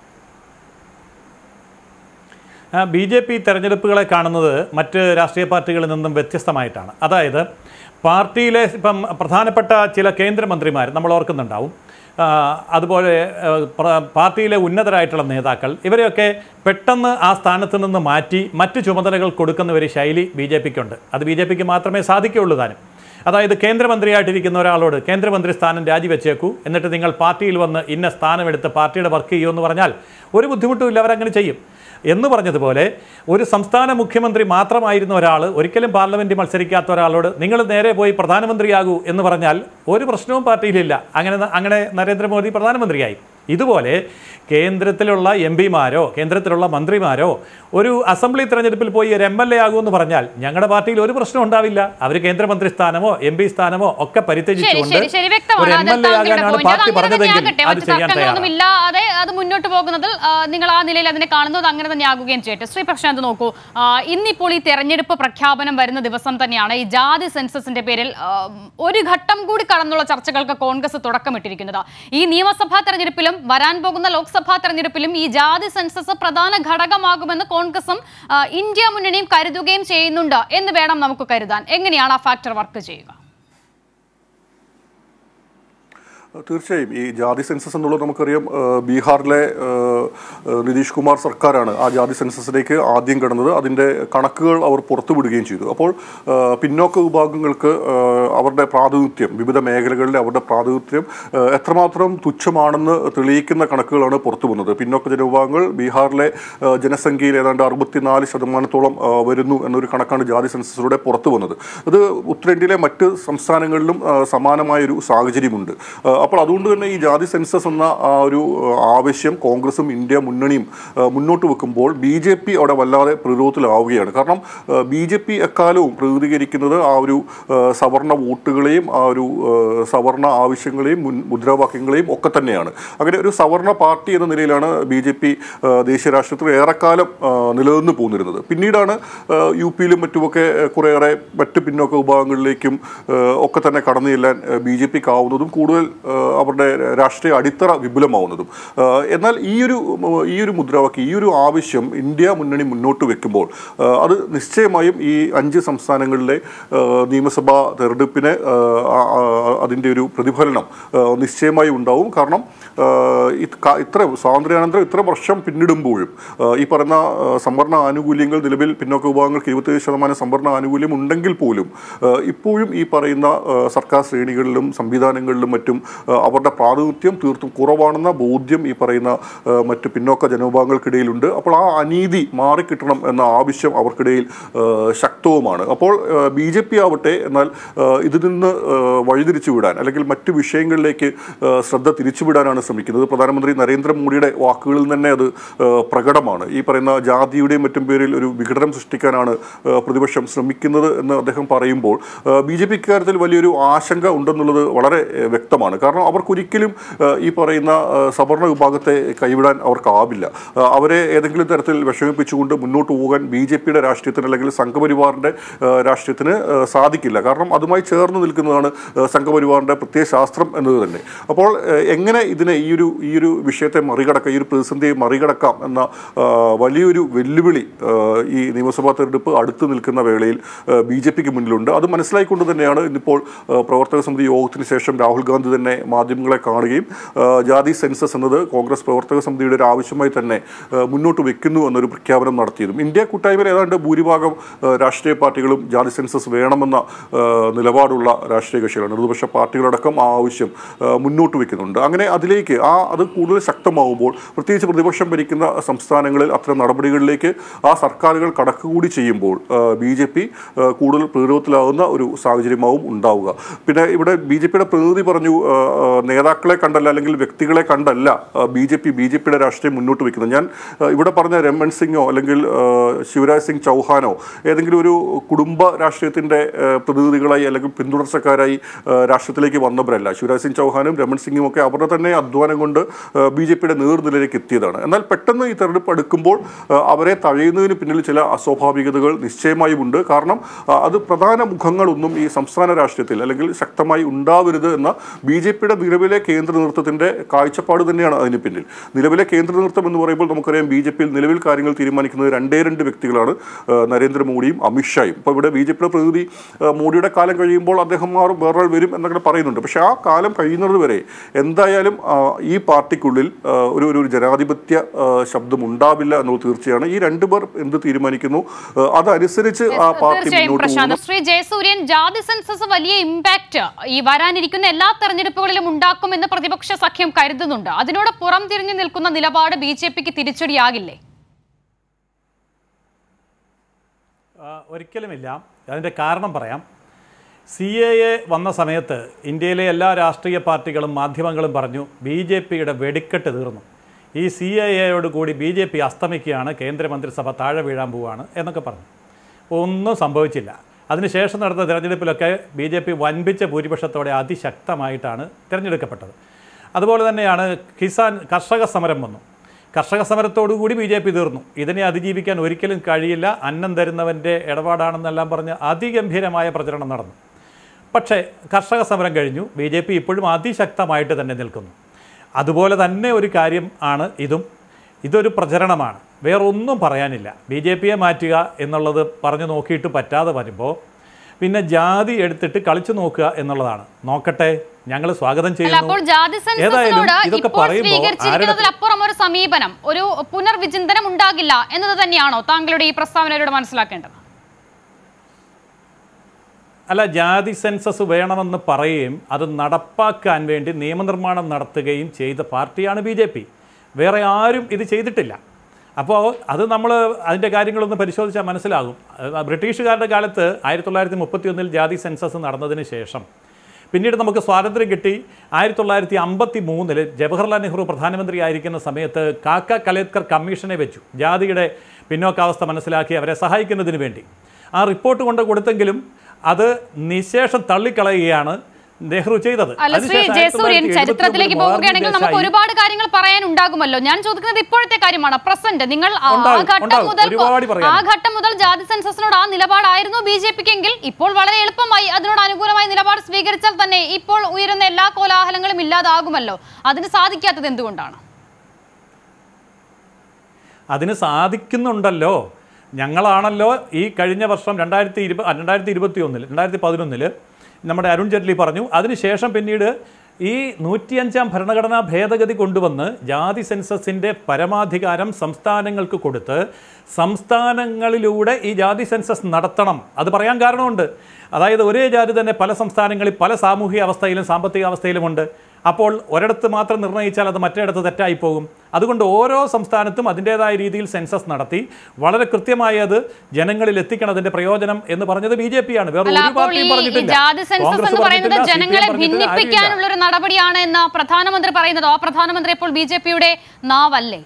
ബി ജെ പി തെരഞ്ഞെടുപ്പുകളെ കാണുന്നത് മറ്റ് രാഷ്ട്രീയ പാർട്ടികളിൽ നിന്നും വ്യത്യസ്തമായിട്ടാണ് അതായത് പാർട്ടിയിലെ ഇപ്പം പ്രധാനപ്പെട്ട ചില കേന്ദ്രമന്ത്രിമാർ നമ്മൾ ഓർക്കുന്നുണ്ടാവും ആ, അതുപോലെ ആ, പ്ര- പാർട്ടിയിലെ ഉന്നതരായിട്ടുള്ള നേതാക്കൾ ഇവരെയൊക്കെ പെട്ടെന്ന് ആ സ്ഥാനത്ത് നിന്ന് മാറ്റി മറ്റ് ചുമതലകൾ കൊടുക്കുന്ന ഒരു ശൈലി ബി ജെ പിക്കുണ്ട് അത് ബി ജെ പിക്ക് മാത്രമേ സാധിക്കുകയുള്ളൂ താനും അതായത് കേന്ദ്രമന്ത്രിയായിട്ടിരിക്കുന്ന ഒരാളോട് കേന്ദ്രമന്ത്രി സ്ഥാനം രാജിവെച്ചേക്കൂ എന്നിട്ട് നിങ്ങൾ പാർട്ടിയിൽ വന്ന് ഇന്ന സ്ഥാനമെടുത്ത് പാർട്ടിയുടെ വർക്ക് ചെയ്യൂ എന്ന് പറഞ്ഞാൽ ഒരു ബുദ്ധിമുട്ടുമില്ല അവരങ്ങനെ ചെയ്യും എന്ന് പറഞ്ഞതുപോലെ ഒരു സംസ്ഥാന മുഖ്യമന്ത്രി മാത്രമായിരുന്ന ഒരാൾ ഒരിക്കലും പാർലമെൻറ്റിൽ മത്സരിക്കാത്ത ഒരാളോട് നിങ്ങൾ നേരെ പോയി പ്രധാനമന്ത്രിയാകൂ എന്ന് പറഞ്ഞാൽ ഒരു പ്രശ്നവും പാർട്ടിയിലില്ല അങ്ങനെ അങ്ങനെ നരേന്ദ്രമോദി പ്രധാനമന്ത്രിയായി ഇതുപോലെ കേന്ദ്രത്തിലുള്ള എം പിമാരോ കേന്ദ്രത്തിലുള്ള മന്ത്രിമാരോ ഒരു അസംബ്ലി തെരഞ്ഞെടുപ്പിൽ പോയി ഒരു എം എൽ എ ആകുമെന്ന് പറഞ്ഞാൽ ഞങ്ങളുടെ പാർട്ടിയിൽ ഒരു പ്രശ്നം ഉണ്ടാവില്ല അവർ കേന്ദ്രമന്ത്രി സ്ഥാനമോ എം പി സ്ഥാനമോ ഒക്കെ ശരി പരിത്യജിച്ചുകൊണ്ട് ശരി ശരി ഒരു വ്യക്തമാണ് എം അത് എൽ എ താങ്കളുടെ ആകാനാണ് point. അത് പാർട്ടി അങ്ങനെ പറഞ്ഞതെങ്കിൽ തന്നെയാകട്ടെ. അത് മറ്റ് ചെയ്യാൻ തയ്യാറാണ് തർക്കങ്ങളൊന്നുമില്ലാതെ അത് മുന്നോട്ട് പോകുന്നതിൽ ആ, നിങ്ങൾ ആ നിലയിൽ അതിനെ കാണുന്നത് അങ്ങനെ തന്നെ ആകുകയും ചെയ്യട്ടെ ശ്രീ പ്രശാന്ത് നോക്കൂ ആ, ഇന്നിപ്പോൾ ഈ തെരഞ്ഞെടുപ്പ് പ്രഖ്യാപനം വരുന്ന ദിവസം തന്നെയാണ് ഈ ജാതി സെൻസസിന്റെ പേരിൽ ആ, ഒരു ഘട്ടം കൂടി കടന്നുള്ള ചർച്ചകൾക്ക് കോൺഗ്രസ് തുടക്കമിട്ടിരിക്കുന്നത് ഈ നിയമസഭാ തെരഞ്ഞെടുപ്പിലും വരാൻ പോകുന്ന ലോക്സഭാ തെരഞ്ഞെടുപ്പിലും ഈ ജാതി സെൻസസ് പ്രധാന ഘടകമാകുമെന്ന് കോൺഗ്രസും ആ, ഇന്ത്യ മുന്നണിയും കരുതുകയും ചെയ്യുന്നുണ്ട് എന്ന് വേണം നമുക്ക് കരുതാൻ എങ്ങനെയാണ് ആ ഫാക്ടർ വർക്ക് ചെയ്യുക തീർച്ചയായും ഈ ജാതി സെൻസസ് എന്നുള്ളത് നമുക്കറിയാം ആ, ബീഹാറിലെ ആ, ആ, നിതീഷ് കുമാർ സർക്കാരാണ് ആ ജാതി സെൻസസിലേക്ക് ആദ്യം കടന്നത് അതിൻ്റെ കണക്കുകൾ അവർ പുറത്തുവിടുകയും ചെയ്തു അപ്പോൾ ആ, പിന്നോക്ക വിഭാഗങ്ങൾക്ക് ആ, അവരുടെ പ്രാതിനിധ്യം വിവിധ മേഖലകളിലെ അവരുടെ പ്രാതിനിധ്യം ആ, എത്രമാത്രം തുച്ഛമാണെന്ന് തെളിയിക്കുന്ന കണക്കുകളാണ് പുറത്തു വന്നത് പിന്നോക്ക ജനവിഭാഗങ്ങൾ ബീഹാറിലെ ആ, ജനസംഖ്യയിൽ ഏതാണ്ട് അറുപത്തിനാല് ശതമാനത്തോളം ആ, വരുന്നു എന്നൊരു കണക്കാണ് ജാതി സെൻസസിലൂടെ പുറത്തു വന്നത് അത് ഉത്തരേന്ത്യയിലെ മറ്റ് സംസ്ഥാനങ്ങളിലും ആ, സമാനമായൊരു സാഹചര്യമുണ്ട് ആ, അപ്പോൾ അതുകൊണ്ട് തന്നെ ഈ ജാതി സെൻസസ് എന്ന ആ ഒരു ആ, ആവശ്യം കോൺഗ്രസും ഇന്ത്യ മുന്നണിയും ആ, മുന്നോട്ട് വെക്കുമ്പോൾ ബി ജെ പി അവിടെ വല്ലാതെ പ്രതിരോധത്തിലാവുകയാണ് കാരണം ബി ജെ പി എക്കാലവും പ്രതിനിധീകരിക്കുന്നത് ആ ഒരു ആ, സവർണ വോട്ടുകളെയും ആ ഒരു ആ, സവർണ ആവശ്യങ്ങളെയും മുൻ മുദ്രാവാക്യങ്ങളെയും ഒക്കെ തന്നെയാണ് അങ്ങനെ ഒരു സവർണ പാർട്ടി എന്ന നിലയിലാണ് ബി ജെ പി ദേശീയ രാഷ്ട്രീയത്തിൽ ഏറെക്കാലം ആ, നിലനിന്ന് പോന്നിരുന്നത് പിന്നീടാണ് ആ, യു പിയിലും മറ്റുമൊക്കെ ആ, കുറേയേറെ മറ്റ് പിന്നോക്ക വിഭാഗങ്ങളിലേക്കും ആ, ഒക്കെ തന്നെ കടന്നു ചെല്ലാൻ ബി ജെ പിക്ക് ആവുന്നതും കൂടുതൽ ആ, അവരുടെ രാഷ്ട്രീയ അടിത്തറ വിപുലമാവുന്നതും ആ, എന്നാൽ ഈ ഒരു ഉം, ഈ ഒരു മുദ്രാവാക്യം ഈ ഒരു ആവശ്യം ഇന്ത്യ മുന്നണി മുന്നോട്ട് വെക്കുമ്പോൾ ആ, അത് നിശ്ചയമായും ഈ അഞ്ച് സംസ്ഥാനങ്ങളിലെ ആ, നിയമസഭാ തെരഞ്ഞെടുപ്പിന് ആ, ആ, ആ, അതിൻ്റെ ഒരു പ്രതിഫലനം ആ, നിശ്ചയമായും ഉണ്ടാവും കാരണം ആ, ഇത് ക- ഇത്ര സ്വാതന്ത്ര്യാനന്തരം ഇത്ര വർഷം പിന്നിടുമ്പോഴും ആ, ഈ പറയുന്ന ആ, സംവരണ ആനുകൂല്യങ്ങൾ നിലവിൽ പിന്നോക്ക വിഭാഗങ്ങൾക്ക് ഇരുപത്തേഴ് ശതമാനം സംവരണ ആനുകൂല്യം ഉണ്ടെങ്കിൽ പോലും ആ, ഇപ്പോഴും ഈ പറയുന്ന ആ, സർക്കാർ ശ്രേണികളിലും സംവിധാനങ്ങളിലും മറ്റും ആ, അവരുടെ പ്രാതിനിധ്യം തീർത്തും കുറവാണെന്ന ബോധ്യം ഈ പറയുന്ന ആ, മറ്റ് പിന്നോക്ക ജനവിഭാഗങ്ങൾക്കിടയിലുണ്ട് അപ്പോൾ ആ അനീതി മാറിക്കിട്ടണം എന്ന ആവശ്യം അവർക്കിടയിൽ ആ, ശക്തവുമാണ് അപ്പോൾ ബി ജെ പി ആവട്ടെ എന്നാൽ ആ, ഇതിൽ നിന്ന് ആ, വഴിതിരിച്ചു വിടാൻ അല്ലെങ്കിൽ മറ്റ് വിഷയങ്ങളിലേക്ക് ആ, ശ്രദ്ധ തിരിച്ചുവിടാനാണ് ശ്രമിക്കുന്നത് പ്രധാനമന്ത്രി നരേന്ദ്രമോദിയുടെ വാക്കുകളിൽ തന്നെ അത് ആ, പ്രകടമാണ് ഈ പറയുന്ന ജാതിയുടെയും മറ്റും പേരിൽ ഒരു വിഘടനം സൃഷ്ടിക്കാനാണ് ആ, പ്രതിപക്ഷം ശ്രമിക്കുന്നത് എന്ന് അദ്ദേഹം പറയുമ്പോൾ ബി ജെ പി ഇക്കാര്യത്തിൽ വലിയൊരു ആശങ്ക ഉണ്ടെന്നുള്ളത് വളരെ ആ, വ്യക്തമാണ് കാരണം അവർക്കൊരിക്കലും ആ, ഈ പറയുന്ന ആ, സവർണ വിഭാഗത്തെ കൈവിടാൻ അവർക്കാവില്ല ആ, അവരെ ഏതെങ്കിലും തരത്തിൽ വിഷമിപ്പിച്ചുകൊണ്ട് മുന്നോട്ട് പോകാൻ ബി ജെ പിയുടെ രാഷ്ട്രീയത്തിന് അല്ലെങ്കിൽ സംഘപരിവാറിൻ്റെ ആ, രാഷ്ട്രീയത്തിന് ആ, സാധിക്കില്ല കാരണം അതുമായി ചേർന്ന് നിൽക്കുന്നതാണ് ആ, സംഘപരിവാറിൻ്റെ പ്രത്യയ ശാസ്ത്രം എന്നത് തന്നെ അപ്പോൾ ആ, എങ്ങനെ ഇതിനെ ഈ ഒരു ഈ ഒരു വിഷയത്തെ മറികടക്കാം ഈ ഒരു പ്രതിസന്ധിയെ മറികടക്കാം എന്ന ആ, വലിയൊരു വെല്ലുവിളി ആ, ഈ നിയമസഭാ തെരഞ്ഞെടുപ്പ് അടുത്ത് നിൽക്കുന്ന വേളയിൽ ബി ജെ പിക്ക് മുന്നിലുണ്ട് അത് മനസ്സിലായിക്കൊണ്ട് തന്നെയാണ് ഇന്നിപ്പോൾ ആ, പ്രവർത്തക സമിതി യോഗത്തിന് ശേഷം രാഹുൽ ഗാന്ധി തന്നെ മാധ്യമങ്ങളെ കാണുകയും ആ, ജാതി സെൻസസ് എന്നത് കോൺഗ്രസ് പ്രവർത്തക സമിതിയുടെ ഒരു ആവശ്യമായി തന്നെ ആ, മുന്നോട്ട് വെക്കുന്നു എന്നൊരു പ്രഖ്യാപനം നടത്തിയതും ഇന്ത്യ കൂട്ടായ്മയിൽ ഏതാണ്ട് ഭൂരിഭാഗം ആ, രാഷ്ട്രീയ പാർട്ടികളും ജാതി സെൻസസ് വേണമെന്ന ആ, നിലപാടുള്ള രാഷ്ട്രീയ കക്ഷികളാണ് ഇടതുപക്ഷ പാർട്ടികളടക്കം ആ ആവശ്യം ആ, മുന്നോട്ട് വെക്കുന്നുണ്ട് അങ്ങനെ അതിലേക്ക് ആ അത് കൂടുതൽ ശക്തമാവുമ്പോൾ പ്രത്യേകിച്ച് പ്രതിപക്ഷം ഭരിക്കുന്ന സംസ്ഥാനങ്ങളിൽ അത്തരം നടപടികളിലേക്ക് ആ സർക്കാരുകൾ കടക്കുകൂടി ചെയ്യുമ്പോൾ ബി ജെ പി കൂടുതൽ പ്രതിരോധത്തിലാവുന്ന ഒരു സാഹചര്യമാവും ഉണ്ടാവുക പിന്നെ ഇവിടെ ബി ജെ പിയുടെ പ്രതിനിധി പറഞ്ഞു ആ, ആ, നേതാക്കളെ കണ്ടല്ല അല്ലെങ്കിൽ വ്യക്തികളെ കണ്ടല്ല B J P B J പിയുടെ രാഷ്ട്രീയം മുന്നോട്ട് വെക്കുന്നത് ഞാൻ ആ, ഇവിടെ പറഞ്ഞ രമൺ സിംഗോ അല്ലെങ്കിൽ ആ, ശിവരാജ് സിംഗ് ചൗഹാനോ ഏതെങ്കിലും ഒരു കുടുംബ രാഷ്ട്രീയത്തിൻ്റെ പ്രതിനിധികളായി അല്ലെങ്കിൽ പിന്തുടർച്ചക്കാരായി ആ, രാഷ്ട്രീയത്തിലേക്ക് വന്നവരല്ല ശിവരാജ് സിംഗ് ചൗഹാനും രമൺ സിംഗും ഒക്കെ അവരുടെ തന്നെ അധ്വാനം കൊണ്ട് ബി ജെ പിയുടെ നേർനിലയിലേക്ക് എത്തിയതാണ് എന്നാൽ പെട്ടെന്ന് ഈ തെരഞ്ഞെടുപ്പ് അടുക്കുമ്പോൾ ആ, അവരെ തഴയുന്നതിന് പിന്നിൽ ചില അസ്വാഭാവികതകൾ നിശ്ചയമായും ഉണ്ട് കാരണം ആ, അത് പ്രധാന മുഖങ്ങളൊന്നും ഈ സംസ്ഥാന രാഷ്ട്രീയത്തിൽ അല്ലെങ്കിൽ ശക്തമായി ഉണ്ടാവരുത് എന്ന ബി ജെ പിയുടെ നിലവിലെ കേന്ദ്ര നേതൃത്വത്തിൻ്റെ കാഴ്ചപ്പാട് തന്നെയാണ് അതിന് പിന്നിൽ നിലവിലെ കേന്ദ്ര നേതൃത്വം എന്ന് പറയുമ്പോൾ നമുക്കറിയാം ബി ജെ പിയിൽ നിലവിൽ കാര്യങ്ങൾ തീരുമാനിക്കുന്നത് രണ്ടേ രണ്ട് വ്യക്തികളാണ് ആ, നരേന്ദ്രമോദിയും അമിത്ഷായും ഇപ്പോൾ ഇവിടെ ബി ജെ പിയുടെ പ്രതിനിധി ആ, മോഡിയുടെ കാലം കഴിയുമ്പോൾ അദ്ദേഹം മാറും വേറൊരാൾ വരും എന്നൊക്കെ പറയുന്നുണ്ട് പക്ഷേ ആ കാലം കഴിയുന്നത് വരെ എന്തായാലും ആ, ഈ പാർട്ടിക്കുള്ളിൽ ആ, ഒരു ഒരു ഒരു ജനാധിപത്യ ആ, ശബ്ദം ഉണ്ടാവില്ല എന്നുള്ളത് തീർച്ചയാണ് ഈ രണ്ടുപേർ എന്ത് തീരുമാനിക്കുന്നു ആ, അതനുസരിച്ച് ആ പാർട്ടി തീർച്ചയായും മുന്നോട്ട് പ്രശാന്ത് പോകുന്നു ശ്രീ ജയസൂര്യൻ ജാതി സെൻസസ് വലിയ ഇമ്പാക്ട് ഈ വരാനിരിക്കുന്ന എല്ലാ തെരഞ്ഞെടുപ്പുകളിലും ഉണ്ടാക്കുമെന്ന് പ്രതിപക്ഷ സഖ്യം കരുതുന്നുണ്ട് അതിനോട് പുറം തിരിഞ്ഞു നിൽക്കുന്ന നിലപാട് ബി ജെ പിക്ക് തിരിച്ചടിയാകില്ലേ ആ, ഒരിക്കലുമില്ല അതിൻ്റെ കാരണം പറയാം സി എ എ വന്ന സമയത്ത് ഇന്ത്യയിലെ എല്ലാ രാഷ്ട്രീയ പാർട്ടികളും മാധ്യമങ്ങളും പറഞ്ഞു ബി ജെ പിയുടെ വെടിക്കെട്ട് തീർന്നു ഈ സി എ എയോട് കൂടി ബി ജെ പി അസ്തമിക്കുകയാണ് കേന്ദ്രമന്ത്രിസഭ താഴെ വീഴാൻ പോവുകയാണ് എന്നൊക്കെ പറഞ്ഞു ഒന്നും സംഭവിച്ചില്ല അതിനുശേഷം നടന്ന തിരഞ്ഞെടുപ്പിലൊക്കെ ബി ജെ പി വൻപിച്ച ഭൂരിപക്ഷത്തോടെ അതിശക്തമായിട്ടാണ് തിരഞ്ഞെടുക്കപ്പെട്ടത് അതുപോലെ തന്നെയാണ് കിസാൻ കർഷക സമരം വന്നു കർഷക സമരത്തോടുകൂടി ബി ജെ പി തീർന്നു ഇതിനെ അതിജീവിക്കാൻ ഒരിക്കലും കഴിയില്ല അന്നം തരുന്നവൻ്റെ ഇടപാടാണെന്നെല്ലാം പറഞ്ഞ് അതിഗംഭീരമായ പ്രചരണം നടന്നു പക്ഷേ കർഷക സമരം കഴിഞ്ഞു ബി ജെ പി ഇപ്പോഴും അതിശക്തമായിട്ട് തന്നെ നിൽക്കുന്നു അതുപോലെ തന്നെ ഒരു കാര്യം ആണ് ഇതും ഇതൊരു പ്രചരണമാണ് വേറൊന്നും പറയാനില്ല ബി ജെ പിയെ മാറ്റുക എന്നുള്ളത് പറഞ്ഞു നോക്കിയിട്ട് പറ്റാതെ വരുമ്പോൾ പിന്നെ ജാതി എടുത്തിട്ട് കളിച്ചു നോക്കുക എന്നുള്ളതാണ് നോക്കട്ടെ ഞങ്ങൾ സ്വാഗതം അല്ല അപ്പോൾ ജാതി ചെയ്യുന്നു ഏതായാലും സെൻസസിനോട് ഇതൊക്കെ ഇപ്പോൾ പറയുമ്പോൾ ആരുടെ സ്വീകരിച്ചിരിക്കുന്നതിലപ്പുറം ഒരു സമീപനം ഒരു പുനർവിചിന്തനം ഉണ്ടാകില്ല എന്നത് തന്നെയാണോ താങ്കളുടെ ഈ പ്രസ്താവനയിലൂടെ മനസ്സിലാക്കേണ്ടത് അല്ല ജാതി സെൻസസ് വേണമെന്ന് പറയുകയും അത് നടപ്പാക്കാൻ വേണ്ടി നിയമനിർമ്മാണം നടത്തുകയും ചെയ്ത പാർട്ടിയാണ് ബി ജെ പി വേറെ ആരും ഇത് ചെയ്തിട്ടില്ല അപ്പോൾ അത് നമ്മൾ അതിൻ്റെ കാര്യങ്ങളൊന്ന് പരിശോധിച്ചാൽ മനസ്സിലാകും അത് ബ്രിട്ടീഷുകാരുടെ കാലത്ത് ആയിരത്തി തൊള്ളായിരത്തി മുപ്പത്തി ഒന്നിൽ ജാതി സെൻസസ് നടന്നതിന് ശേഷം പിന്നീട് നമുക്ക് സ്വാതന്ത്ര്യം കിട്ടി ആയിരത്തി തൊള്ളായിരത്തി അമ്പത്തി മൂന്നിൽ ജവഹർലാൽ നെഹ്റു പ്രധാനമന്ത്രി ആയിരിക്കുന്ന സമയത്ത് കാക്ക കലേത്കർ കമ്മീഷനെ വെച്ചു ജാതിയുടെ പിന്നോക്കാവസ്ഥ മനസ്സിലാക്കി അവരെ സഹായിക്കുന്നതിന് വേണ്ടി ആ റിപ്പോർട്ട് കൊണ്ട് കൊടുത്തെങ്കിലും അത് നിശേഷം തള്ളിക്കളയുകയാണ് നെഹ്റു ചെയ്തത് അല്ല ശ്രീ അതിനുശേഷം ജയസൂര്യൻ 1979 ചരിത്രത്തിലേക്ക് പോവുകയാണെങ്കിൽ നമുക്ക് ദേശായി ഒരുപാട് കാര്യങ്ങൾ പറയാനുണ്ടാകുമല്ലോ ഞാൻ ചോദിക്കുന്നത് ഇപ്പോഴത്തെ കാര്യമാണ് പ്രസന്റ് നിങ്ങൾ ആ ഉണ്ടാകും, ഘട്ടം ഉണ്ടാകും. മുതൽ ഒരുപാട് ആ പറയാനുണ്ട്. ഘട്ടം മുതൽ ജാതി സെൻസസിനോട് ആ നിലപാടായിരുന്നു ബി ജെ പിക്ക് എങ്കിൽ ഇപ്പോൾ വളരെ എളുപ്പമായി അതിനോട് അനുകൂലമായ നിലപാട് സ്വീകരിച്ചാൽ തന്നെ ഇപ്പോൾ ഉയരുന്ന എല്ലാ കോലാഹലങ്ങളും ഇല്ലാതാകുമല്ലോ അതിന് സാധിക്കാത്തത് എന്തുകൊണ്ടാണ് അതിന് സാധിക്കുന്നുണ്ടല്ലോ ഞങ്ങളാണല്ലോ ഈ കഴിഞ്ഞ വർഷം രണ്ടായിരത്തി ഇരുപ രണ്ടായിരത്തി ഇരുപത്തി ഒന്നിൽ രണ്ടായിരത്തി പതിനൊന്നിൽ നമ്മുടെ അരുൺ ജെയ്റ്റ്ലി പറഞ്ഞു അതിനുശേഷം പിന്നീട് ഈ നൂറ്റിയഞ്ചാം ഭരണഘടനാ ഭേദഗതി കൊണ്ടുവന്ന് ജാതി സെൻസസിൻ്റെ പരമാധികാരം സംസ്ഥാനങ്ങൾക്ക് കൊടുത്ത് സംസ്ഥാനങ്ങളിലൂടെ ഈ ജാതി സെൻസസ് നടത്തണം അത് പറയാൻ കാരണമുണ്ട് അതായത് ഒരേ ജാതി തന്നെ പല സംസ്ഥാനങ്ങളിൽ പല സാമൂഹിക അവസ്ഥയിലും സാമ്പത്തിക അവസ്ഥയിലുമുണ്ട് അപ്പോൾ ഒരിടത്ത് മാത്രം നിർണ്ണയിച്ചാൽ അത് മറ്റൊരിടത്ത് തെറ്റായി പോകും അതുകൊണ്ട് ഓരോ സംസ്ഥാനത്തും അതിൻ്റെതായ രീതിയിൽ സെൻസസ് നടത്തി വളരെ കൃത്യമായി അത് ജനങ്ങളിൽ എത്തിക്കണം അതിന്റെ പ്രയോജനം എന്ന് പറഞ്ഞത് ബി ജെ പി ആണ് വേറെ അല്ല ഒരു അപ്പോൾ ഈ പാർട്ടിയും ഈ പറഞ്ഞിട്ടില്ല ജാതി സെൻസസ് കോൺഗ്രസ് എന്ന് പറയുന്നത് പറഞ്ഞിട്ടില്ല, ജനങ്ങളെ CPM പറഞ്ഞിട്ടില്ല, ആരുമില്ല. ഭിന്നിപ്പിക്കാനുള്ള ഒരു നടപടിയാണ് എന്ന് പ്രധാനമന്ത്രി പറയുന്നത് ആ പ്രധാനമന്ത്രി ഇപ്പോൾ ബി ജെ പിയുടെ നാവല്ലേ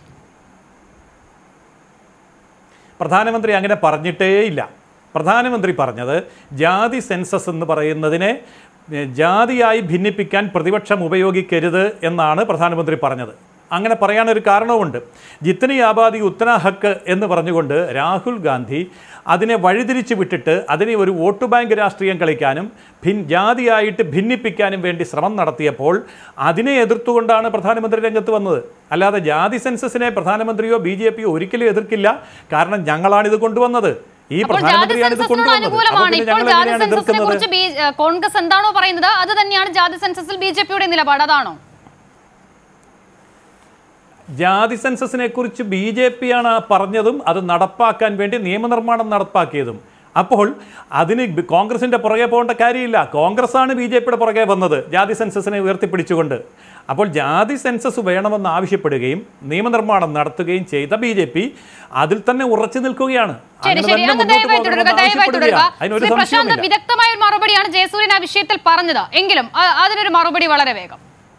പ്രധാനമന്ത്രി അങ്ങനെ പറഞ്ഞിട്ടേയില്ല പ്രധാനമന്ത്രി പറഞ്ഞത് ജാതി സെൻസസ് എന്ന് പറയുന്നതിനെ എ, ജാതിയായി ഭിന്നിപ്പിക്കാൻ പ്രതിപക്ഷം ഉപയോഗിക്കരുത് എന്നാണ് പ്രധാനമന്ത്രി പറഞ്ഞത് അങ്ങനെ പറയാനൊരു കാരണവുമുണ്ട് ജിത്തനി ആബാദി ഉത്തന ഹക്ക് എന്ന് പറഞ്ഞുകൊണ്ട് രാഹുൽ ഗാന്ധി അതിനെ വഴിതിരിച്ചു വിട്ടിട്ട് അതിനെ ഒരു വോട്ട് ബാങ്ക് രാഷ്ട്രീയം കളിക്കാനും ഭിൻ ജാതിയായിട്ട് ഭിന്നിപ്പിക്കാനും വേണ്ടി ശ്രമം നടത്തിയപ്പോൾ അതിനെ എതിർത്തുകൊണ്ടാണ് പ്രധാനമന്ത്രി രംഗത്ത് വന്നത് അല്ലാതെ ജാതി സെൻസസിനെ പ്രധാനമന്ത്രിയോ ബി ജെ പിയോ ഒരിക്കലും എതിർക്കില്ല കാരണം ഞങ്ങളാണിത് കൊണ്ടുവന്നത് ഈ അപ്പോൾ ജാതി പ്രധാനമന്ത്രിയാണ് ഇത് സെൻസസിനോട് കൊണ്ടുവന്നത് അപ്പോൾ അനുകൂലമാണ് പിന്നെ ഇപ്പോൾ ഞങ്ങൾ ജാതി എങ്ങനെയാണ് സെൻസസിനെ എതിർക്കുന്നത് കുറിച്ച് ബി- ഏഹ് കോൺഗ്രസ് എന്താണോ പറയുന്നത് അത് തന്നെയാണ് ജാതി സെൻസസിൽ ബി ജെ പിയുടെ നിലപാട് അതാണോ ജാതി സെൻസസിനെ കുറിച്ച് ബി ജെ പി ആണ് പറഞ്ഞതും അത് നടപ്പാക്കാൻ വേണ്ടി നിയമനിർമ്മാണം നടപ്പാക്കിയതും അപ്പോൾ അതിന് ബി- കോൺഗ്രസിന്റെ പുറകെ പോകേണ്ട കാര്യമില്ല കോൺഗ്രസ് ആണ് ബി ജെ പിയുടെ പുറകെ വന്നത് ജാതി സെൻസസിനെ ഉയർത്തിപ്പിടിച്ചുകൊണ്ട് അപ്പോൾ ജാതി സെൻസസ് വേണമെന്ന് ആവശ്യപ്പെടുകയും നിയമനിർമ്മാണം നടത്തുകയും ചെയ്ത ബി ജെ പി അതിൽ തന്നെ ഉറച്ചു നിൽക്കുകയാണ് ശരി അങ്ങനെ ശരി തന്നെ അങ്ങ് മുന്നോട്ട് ദയവായി തുടരുക പോകണമെന്ന് ദയവായി തുടരുക ആവശ്യപ്പെടുകയാണ് അതിനൊരു ശ്രീ പ്രശാന്ത് സംശയവുമില്ല വിദഗ്ധമായ ഒരു മറുപടിയാണ് ജയസൂര്യൻ ആ വിഷയത്തിൽ പറഞ്ഞത് എങ്കിലും അ- അതിനൊരു മറുപടി വളരെ വേഗം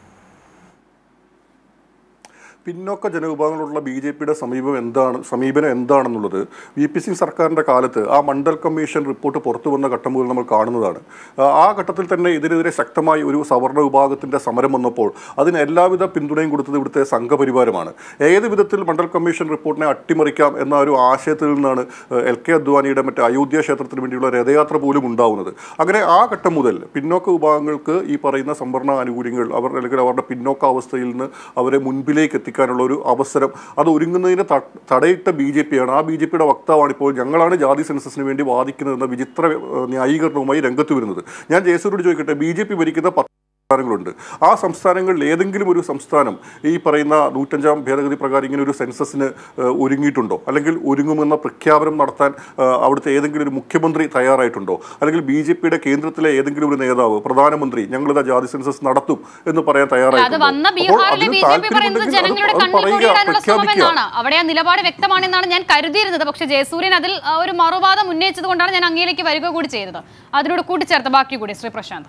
പിന്നോക്ക ജനവിഭാഗങ്ങളോടുള്ള ബി ജെ പിയുടെ സമീപം എന്താണ് സമീപനം എന്താണെന്നുള്ളത് വി പി സിംഗ് സർക്കാരിൻ്റെ കാലത്ത് ആ മണ്ഡൽ കമ്മീഷൻ റിപ്പോർട്ട് പുറത്തു വന്ന ഘട്ടം മുതൽ നമ്മൾ കാണുന്നതാണ് ആ- ആ ഘട്ടത്തിൽ തന്നെ ഇതിനെതിരെ ശക്തമായി ഒരു സവർണ വിഭാഗത്തിൻ്റെ സമരം വന്നപ്പോൾ അതിന് എല്ലാവിധ പിന്തുണയും കൊടുത്തത് ഇവിടുത്തെ സംഘപരിവാരമാണ് ഏത് വിധത്തിൽ മണ്ഡൽ കമ്മീഷൻ റിപ്പോർട്ടിനെ അട്ടിമറിക്കാം എന്ന ഒരു ആശയത്തിൽ നിന്നാണ് ഏഹ്, എൽ കെ അദ്വാനിയുടെ മറ്റേ അയോധ്യ ക്ഷേത്രത്തിന് വേണ്ടിയുള്ള രഥയാത്ര പോലും ഉണ്ടാവുന്നത് അങ്ങനെ ആ ഘട്ടം മുതൽ പിന്നോക്ക വിഭാഗങ്ങൾക്ക് ഈ പറയുന്ന സംവരണ ആനുകൂല്യങ്ങൾ അവർ അല്ലെങ്കിൽ അവരുടെ പിന്നോക്കാവസ്ഥയിൽ നിന്ന് അവരെ മുൻപിലേക്ക് എത്തിക്കാനുള്ള ഒരു അവസരം അത് ഒരുങ്ങുന്നതിന് ത- തടയിട്ട ബി ജെ പിയാണ് ആ ബി ജെ പിയുടെ വക്താവാണ് ഇപ്പോൾ ഞങ്ങളാണ് ജാതി സെൻസസിന് വേണ്ടി വാദിക്കുന്നതെന്ന വിചിത്ര ഏഹ്, ന്യായീകരണവുമായി രംഗത്ത് വരുന്നത് ഞാൻ ജയസൂരോട് ചോദിക്കട്ടെ ബി ജെ പി ഭരിക്കുന്ന പത്ത് സംസ്ഥാനങ്ങളുണ്ട് ആ സംസ്ഥാനങ്ങളിൽ ഏതെങ്കിലും ഒരു സംസ്ഥാനം ഈ പറയുന്ന നൂറ്റഞ്ചാം ഭേദഗതി പ്രകാരം ഇങ്ങനെ ഒരു സെൻസസിന് ഏഹ്, ഒരുങ്ങിയിട്ടുണ്ടോ അല്ലെങ്കിൽ ഒരുങ്ങുമെന്ന പ്രഖ്യാപനം നടത്താൻ ഏഹ്, അവിടുത്തെ ഏതെങ്കിലും ഒരു മുഖ്യമന്ത്രി തയ്യാറായിട്ടുണ്ടോ അല്ലെങ്കിൽ ബി ജെ പിയുടെ കേന്ദ്രത്തിലെ ഏതെങ്കിലും ഒരു നേതാവ് പ്രധാനമന്ത്രി ഞങ്ങളിതാ ജാതി സെൻസസ് നടത്തും എന്ന് പറയാൻ അത് തയ്യാറായിട്ടുണ്ടോ വന്ന അപ്പോൾ ബീഹാറിലെ അതിന് ബി ജെ പി പറയുന്നത് താല്പര്യമുണ്ടെങ്കിൽ അത് ജനങ്ങളുടെ അത് കണ്ണിൽ പറയുക പൊടിയിടാനുള്ള ശ്രമം പ്രഖ്യാപിക്കുക എന്നാണ് അവിടെ ആ നിലപാട് വ്യക്തമാണെന്നാണ് ഞാൻ കരുതിയിരുന്നത് പക്ഷേ ജയസൂര്യൻ അതിൽ ആ, ഒരു മറുവാദം ഉന്നയിച്ചത് കൊണ്ടാണ് ഞാൻ അങ്ങയിലേക്ക് വരിക കൂടി ചെയ്തത് അതിനോട് കൂട്ടിച്ചേർത്ത് ബാക്കി കൂടി ശ്രീ പ്രശാന്ത്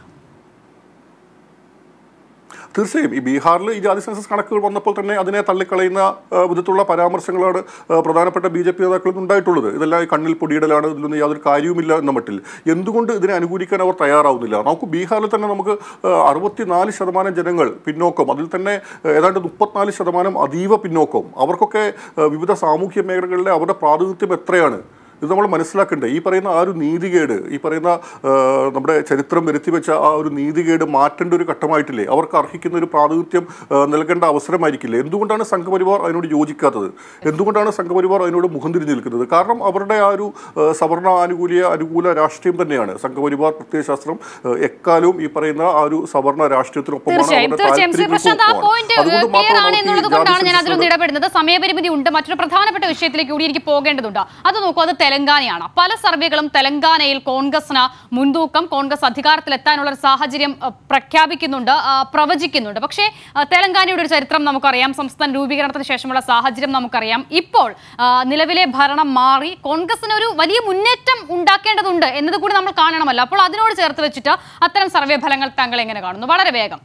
തീർച്ചയായും ഈ ബീഹാറിൽ ഈ ജാതി സെൻസസ് കണക്കുകൾ വന്നപ്പോൾ തന്നെ അതിനെ തള്ളിക്കളയുന്ന ആ, വിധത്തിലുള്ള പരാമർശങ്ങളാണ് ആ, പ്രധാനപ്പെട്ട ബി ജെ പി നേതാക്കളിൽ നിന്ന് ഉണ്ടായിട്ടുള്ളത് ഇതെല്ലാം ഈ കണ്ണിൽ പൊടിയിടലാണ് ഇതിലൊന്നും യാതൊരു കാര്യവുമില്ല എന്ന മട്ടിൽ എന്തുകൊണ്ട് ഇതിനെ അനുകൂലിക്കാൻ അവർ തയ്യാറാവുന്നില്ല നമുക്ക് ബീഹാറിൽ തന്നെ നമുക്ക് അറുപത്തിനാല് ശതമാനം ജനങ്ങൾ പിന്നോക്കം അതിൽ തന്നെ ആ, ഏതാണ്ട് മുപ്പത്തിനാല് ശതമാനം അതീവ പിന്നോക്കം അവർക്കൊക്കെ ആ, വിവിധ സാമൂഹ്യ മേഖലകളിലെ അവരുടെ പ്രാതിനിധ്യം എത്രയാണ് ഇത് നമ്മൾ മനസ്സിലാക്കണ്ടേ ഈ പറയുന്ന ആ ഒരു നീതികേട് ഈ പറയുന്ന ആ, നമ്മുടെ ചരിത്രം വരുത്തി വെച്ച ആ ഒരു നീതികേട് മാറ്റേണ്ട ഒരു ഘട്ടമായിട്ടില്ലേ അവർക്ക് അർഹിക്കുന്ന ഒരു പ്രാതിനിധ്യം ആ, നൽകേണ്ട അവസരമായിരിക്കില്ലേ എന്തുകൊണ്ടാണ് സംഘപരിവാർ അതിനോട് യോജിക്കാത്തത് എന്തുകൊണ്ടാണ് സംഘപരിവാർ അതിനോട് മുഖം തിരിഞ്ഞു നിൽക്കുന്നത് കാരണം അവരുടെ ആ ഒരു ആ, സവർണ ആനുകൂല്യ അനുകൂല രാഷ്ട്രീയം തന്നെയാണ് സംഘപരിവാർ പ്രത്യയശാസ്ത്രം ആ, എക്കാലവും ഈ പറയുന്ന ആ ഒരു സവർണ രാഷ്ട്രീയത്തിനൊപ്പമാണ് തീർച്ചയായും അവരുടെ തീർച്ചയായും ശ്രീ പ്രശാന്ത് ആ താല്പര്യങ്ങൾക്കും പോയിന്റ് ഒപ്പമാണ്. അതുകൊണ്ട് ക്ലിയർ ആണ് മാത്രമാണ് എന്നുള്ളത് നമുക്ക് ഈ കൊണ്ടാണ് ഞാൻ ജാതി അതിലൊന്ന് സെൻസസ് ഇടപെടുന്നത് സമയപരിമിതി ഉണ്ട് മറ്റൊരു പ്രധാനപ്പെട്ട വിഷയത്തിലേക്ക് കൂടി എനിക്ക് പോകേണ്ടതുണ്ട് അത് നോക്കൂ അത് തെലങ്കാനയാണ് പല സർവേകളും തെലങ്കാനയിൽ കോൺഗ്രസിന് മുൻതൂക്കം കോൺഗ്രസ് അധികാരത്തിലെത്താനുള്ള ഒരു സാഹചര്യം അഹ്, പ്രഖ്യാപിക്കുന്നുണ്ട് ആ, പ്രവചിക്കുന്നുണ്ട് പക്ഷേ ആ, തെലങ്കാനയുടെ ഒരു ചരിത്രം നമുക്കറിയാം സംസ്ഥാന രൂപീകരണത്തിന് ശേഷമുള്ള സാഹചര്യം നമുക്കറിയാം ഇപ്പോൾ ആ, നിലവിലെ ഭരണം മാറി കോൺഗ്രസിന് ഒരു വലിയ മുന്നേറ്റം ഉണ്ടാക്കേണ്ടതുണ്ട് എന്നത് കൂടി നമ്മൾ കാണണമല്ലോ അപ്പോൾ അതിനോട് ചേർത്ത് വെച്ചിട്ട് അത്തരം സർവേ ഫലങ്ങൾ താങ്കൾ എങ്ങനെ കാണുന്നു വളരെ വേഗം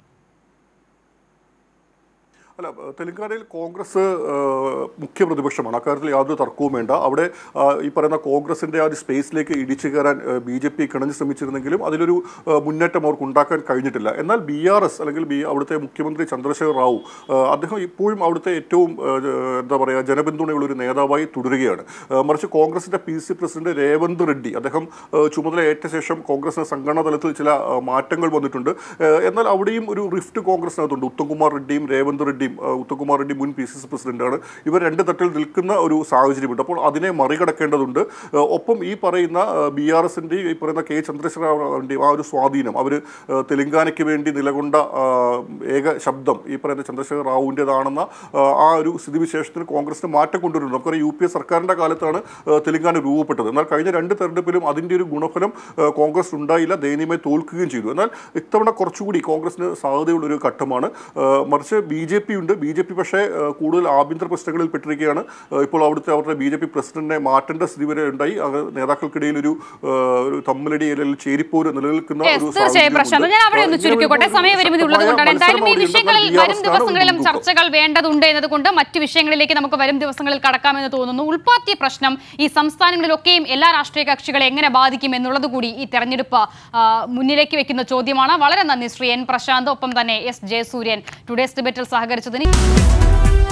അല്ല ഏഹ് തെലങ്കാനയിൽ കോൺഗ്രസ് ഏഹ്, മുഖ്യ പ്രതിപക്ഷമാണ് അക്കാര്യത്തിൽ യാതൊരു തർക്കവും വേണ്ട അവിടെ ആ, ഈ പറയുന്ന കോൺഗ്രസിന്റെ ആ ഒരു സ്പേസിലേക്ക് ഇടിച്ചു കയറാൻ ബി ജെ പി കിണഞ്ഞ് ശ്രമിച്ചിരുന്നെങ്കിലും അതിലൊരു ഏഹ്, മുന്നേറ്റം അവർക്ക് ഉണ്ടാക്കാൻ കഴിഞ്ഞിട്ടില്ല എന്നാൽ ബി ആർ എസ് അല്ലെങ്കിൽ ബി അവിടുത്തെ മുഖ്യമന്ത്രി ചന്ദ്രശേഖർ റാവു ഏഹ്, അദ്ദേഹം ഇപ്പോഴും അവിടുത്തെ ഏറ്റവും ഏഹ്, എന്താ പറയുക ജനപിന്തുണയുള്ള ഒരു നേതാവായി തുടരുകയാണ് ഏഹ്, മറിച്ച് കോൺഗ്രസിന്റെ P C president Revanth Reddy അദ്ദേഹം ഏഹ്, ചുമതലയേറ്റ ശേഷം കോൺഗ്രസിന് സംഘടനാ തലത്തിൽ ചില ഏഹ്, മാറ്റങ്ങൾ വന്നിട്ടുണ്ട് ഏഹ്, എന്നാൽ അവിടെയും ഒരു റിഫ്റ്റ് കോൺഗ്രസിനകത്തുണ്ട് ഉത്തംകുമാർ റെഡ്ഡിയും രേവന്ത് റെഡ്ഡിയും ആ, ഉത്തംകുമാർ റെഡ്ഡി മുൻ പി സി സി പ്രസിഡന്റാണ് ഇവർ രണ്ട് തട്ടിൽ നിൽക്കുന്ന ഒരു സാഹചര്യമുണ്ട് അപ്പോൾ അതിനെ മറികടക്കേണ്ടതുണ്ട് ഏഹ്, ഒപ്പം ഈ പറയുന്ന ബി ആർ എസിൻ്റെയും ഈ പറയുന്ന കെ ചന്ദ്രശേഖരൻ്റെയും ആ ഒരു സ്വാധീനം അവർ തെലങ്കാനയ്ക്ക് വേണ്ടി നിലകൊണ്ട ആ, ഏക ശബ്ദം ഈ പറയുന്ന ചന്ദ്രശേഖർ റാവുവിൻ്റെതാണെന്ന ആ, ആ ഒരു സ്ഥിതിവിശേഷത്തിന് കോൺഗ്രസിന് മാറ്റം കൊണ്ടുവരുന്നു നമുക്കറിയാം യു പി എ സർക്കാരിൻ്റെ കാലത്താണ് ആ, തെലങ്കാന രൂപപ്പെട്ടത് എന്നാൽ കഴിഞ്ഞ രണ്ട് തെരഞ്ഞെടുപ്പിലും അതിൻ്റെ ഒരു ഗുണഫലം ആ, കോൺഗ്രസ് ഉണ്ടായില്ല ദയനീയമായി തോൽക്കുകയും ചെയ്തു എന്നാൽ ഇത്തവണ കുറച്ചുകൂടി കോൺഗ്രസിന് സാധ്യതയുള്ള ഒരു ഘട്ടമാണ് ആ, മറിച്ച് ബി ജെ പി ഉണ്ട് ബി ജെ പി പക്ഷേ ആ, കൂടുതൽ ആഭ്യന്തര പ്രശ്നങ്ങളിൽ പെട്ടിരിക്കുകയാണ് ആ, ഇപ്പോൾ അവിടുത്തെ അവരുടെ ബി ജെ പി പ്രസിഡന്റിനെ മാറ്റേണ്ട സ്ഥിതി വരെ ഉണ്ടായി അത് നേതാക്കൾക്കിടയിൽ ഒരു ആ, ഒരു തമ്മിലടി അല്ലെങ്കിൽ ചേരിപ്പോര് നിലനിൽക്കുന്ന Yes, ഒരു തീർച്ചയായും സാഹചര്യമുണ്ട്. പ്രശ്നം ഞാൻ അവിടെ ഒന്ന് ഇങ്ങനെ ചുരുക്കിക്കോട്ടെ വരുമ്പോൾ സമയപരിമിതി ഉള്ളത് ശക്തമായ കൊണ്ടാണ് എന്തായാലും ഈ മത്സരം അവിടെയുണ്ട്. വിഷയങ്ങളിൽ എന്നാൽ വരും ബി ആർ എസ് ആണ് ദിവസങ്ങളിലും മുൻതൂക്കം. ചർച്ചകൾ വേണ്ടതുണ്ട് എന്നതുകൊണ്ട് മറ്റു വിഷയങ്ങളിലേക്ക് നമുക്ക് വരും ദിവസങ്ങളിൽ കടക്കാമെന്ന് തോന്നുന്നു ഉൾപ്പാത്തിയ പ്രശ്നം ഈ സംസ്ഥാനങ്ങളിലൊക്കെയും എല്ലാ രാഷ്ട്രീയ കക്ഷികളെ എങ്ങനെ ബാധിക്കും എന്നുള്ളത് കൂടി ഈ തെരഞ്ഞെടുപ്പ് ആ, മുന്നിലേക്ക് വെക്കുന്ന ചോദ്യമാണ് വളരെ നന്ദി ശ്രീ എൻ പ്രശാന്ത് ഒപ്പം തന്നെ എസ് ജയസൂര്യൻ ടുഡേസ് ഡിബേറ്റിൽ സഹകരിച്ചതിന്